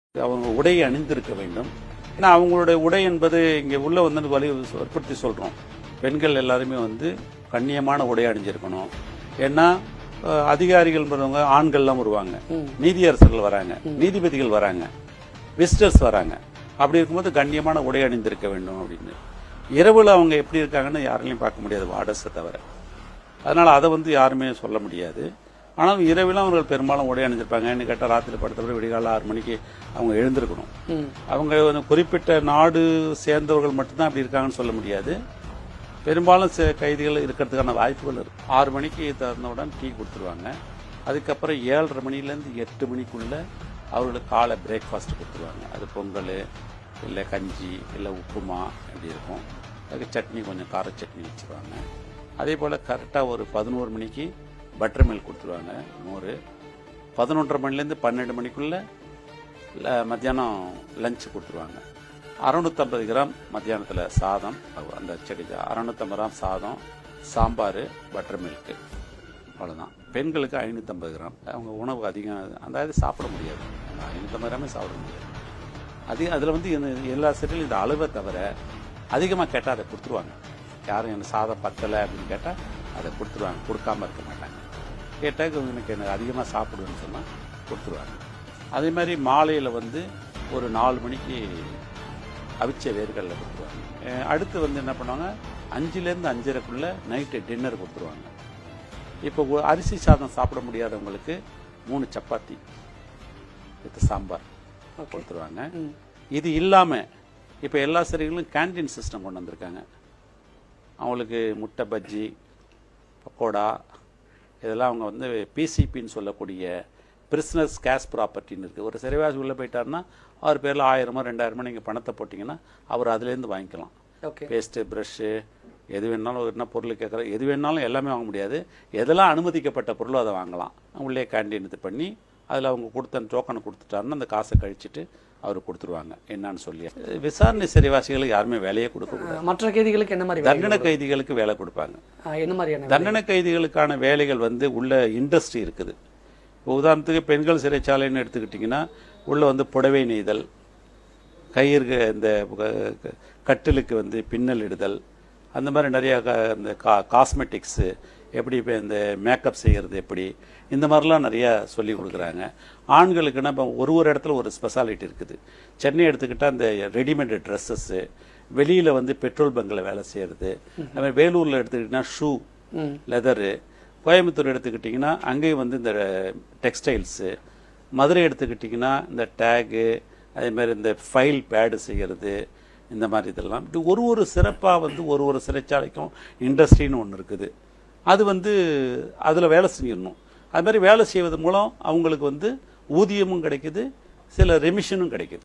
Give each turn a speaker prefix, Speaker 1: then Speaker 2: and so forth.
Speaker 1: அவங்க உடையை அணிந்திருக்க வேண்டும் ஏன்னா அவங்களுடைய உடை என்பது இங்கே உள்ள வந்து வலி வற்புறுத்தி சொல்றோம் பெண்கள் எல்லாருமே வந்து கண்ணியமான உடை அணிஞ்சிருக்கணும் ஏன்னா அஹ், அதிகாரிகள்ன்றவங்க ஆண்கள்லாம் வருவாங்க நீதியரசர்கள் வராங்க நீதிபதிகள் வராங்க விசிட்டர்ஸ் வராங்க அப்படி இருக்கும்போது கண்ணியமான உடை அணிந்திருக்க வேண்டும் அப்படின்னு இரவுல அவங்க எப்படி இருக்காங்கன்னு யாராலையும் பார்க்க முடியாது வார்டஸை தவிர அதனால அதை வந்து யாருமே சொல்ல முடியாது ஆனால் இரவிலும் அவர்கள் பெரும்பாலும் உடை அணிஞ்சிருப்பாங்க என்ன கேட்டால் ராத்திரி படுத்தப்பட விடிகால ஆறு மணிக்கு அவங்க எழுந்திருக்கணும் அவங்க வந்து குறிப்பிட்ட நாடு சேர்ந்தவர்கள் மட்டும்தான் அப்படி இருக்காங்கன்னு சொல்ல முடியாது பெரும்பாலும் சில கைதிகள் இருக்கிறதுக்கான வாய்ப்புகள் இருக்கு ஆறு மணிக்கு திறந்தவுடன் டீ கொடுத்துருவாங்க அதுக்கப்புறம் ஏழரை மணிலேருந்து எட்டு மணிக்குள்ள அவர்களுக்கு காலை பிரேக்ஃபாஸ்ட் கொடுத்துருவாங்க அது பொங்கல் இல்லை கஞ்சி இல்லை உப்புமா இப்படி இருக்கும் அதுக்கு சட்னி கொஞ்சம் கார சட்னி வச்சுருவாங்க அதே போல் கரெக்டாக ஒரு பதினோரு மணிக்கு பட்டர் மில்க் கொடுத்துருவாங்க மோர் பதினொன்றரை மணிலேருந்து பன்னெண்டு மணிக்குள்ளே ல- மத்தியானம் லஞ்ச் கொடுத்துருவாங்க அறுநூத்தம்பது கிராம் மத்தியானத்தில் சாதம் அவ- அந்த செடி அறுநூத்தம்பது கிராம் சாதம் சாம்பார் பட்டர் மில்க்கு அவ்வளோதான் பெண்களுக்கு ஐநூற்றம்பது கிராம் அவங்க உணவு அதிகம் அதாவது சாப்பிட முடியாது அந்த ஐநூற்றம்பது கிராமே சாப்பிட முடியாது அதிக அதில் வந்து இந்த எல்லா செட்டிலும் இந்த அளவை தவிர அதிகமாக கேட்டால் அதை கொடுத்துருவாங்க யாரும் எனக்கு சாதம் பத்தலை அப்படின்னு கேட்டால் அதை கொடுத்துருவாங்க கொடுக்காம இருக்க மாட்டாங்க கேட்டால் எனக்கு எனக்கு அதிகமாக சாப்பிடுவேன்னு சொன்னால் கொடுத்துருவாங்க அதே மாதிரி மாலையில் வந்து ஒரு நாலு மணிக்கு அவிச்ச வேர்களில் கொடுத்துருவாங்க அஹ் அடுத்து வந்து என்ன பண்ணுவாங்க அஞ்சுலேருந்து அஞ்சரைக்குள்ள நைட்டு டின்னர் கொடுத்துருவாங்க இப்போ ஒ- அரிசி சாதம் சாப்பிட முடியாதவங்களுக்கு மூணு சப்பாத்தி வித் சாம்பார் கொடுத்துருவாங்க இது இல்லாமல் இப்போ எல்லா சிறைகளும் கேண்டீன் சிஸ்டம் கொண்டு வந்திருக்காங்க அவங்களுக்கு முட்டை பஜ்ஜி பக்கோடா இதெல்லாம் அவங்க வந்து பிசிபின்னு சொல்லக்கூடிய பிரிஸ்னஸ் கேஷ் ப்ராப்பர்ட்டின்னு இருக்குது ஒரு சிறைவாசி உள்ளே போயிட்டாருன்னா அவர் பேரில் ஆயிரமோ ரெண்டாயிரமோ நீங்கள் பணத்தை போட்டிங்கன்னா அவர் அதுலேருந்து வாங்கிக்கலாம்
Speaker 2: ஓகே
Speaker 1: பேஸ்ட்டு ப்ரஷ்ஷு எது வேணாலும் ஒரு என்ன பொருள் கேட்குற எது வேணாலும் எல்லாமே வாங்க முடியாது எதெல்லாம் அனுமதிக்கப்பட்ட பொருளோ அதை வாங்கலாம் உள்ளே கேண்டீன் இது பண்ணி அதில் அவங்க கொடுத்த டோக்கனை கொடுத்துட்டாருன்னா அந்த காசை கழிச்சிட்டு அவர் கொடுத்துருவாங்க என்னன்னு சொல்லி விசாரணை சிறைவாசிகளுக்கு யாருமே வேலையே கொடுக்கக்கூடாது
Speaker 2: மற்ற கைதிகளுக்கு என்ன மாதிரி வேலை?
Speaker 1: தண்டனை கைதிகளுக்கு வேலை கொடுப்பாங்க
Speaker 2: ஆ, என்ன மாதிரியான வேலை?
Speaker 1: தண்டனை கைதிகளுக்கான வேலைகள் வந்து உள்ள இண்டஸ்ட்ரி இருக்குது இப்போ உதாரணத்துக்கு பெண்கள் சிறைச்சாலைன்னு எடுத்துக்கிட்டிங்கன்னா உள்ள வந்து புடவை நெய்தல் கயிறு இந்த க- க- கட்டிலுக்கு வந்து பின்னல் இடுதல் அந்த மாதிரி நிறைய க- இந்த கா காஸ்மெட்டிக்ஸு எப்படி இப்போ இந்த மேக்கப் செய்கிறது எப்படி இந்த மாதிரிலாம் நிறைய சொல்லி கொடுக்குறாங்க ஆண்களுக்குன்னா இப்போ ஒரு ஒரு இடத்துல ஒரு ஸ்பெஷாலிட்டி இருக்குது சென்னை எடுத்துக்கிட்டால் இந்த ரெடிமேட் ட்ரெஸ்ஸஸ்ஸு வெளியில் வந்து பெட்ரோல் பங்கில் வேலை செய்கிறது அது மாதிரி வேலூரில் எடுத்துக்கிட்டிங்கன்னா ஷூ லெதரு கோயம்புத்தூர் எடுத்துக்கிட்டிங்கன்னா அங்கேயும் வந்து இந்த டெக்ஸ்டைல்ஸு மதுரை எடுத்துக்கிட்டிங்கன்னா இந்த டேகு அதே மாதிரி இந்த ஃபைல் பேடு செய்கிறது இந்த மாதிரி இதெல்லாம் இது ஒரு ஒரு சிறப்பாக வந்து ஒரு ஒரு சிறைச்சாலைக்கும் இண்டஸ்ட்ரின்னு ஒன்று இருக்குது அது வந்து அதில் வேலை செஞ்சிடணும் அது மாதிரி வேலை செய்வது மூலம் அவங்களுக்கு வந்து ஊதியமும் கிடைக்குது சில ரெமிஷனும் கிடைக்குது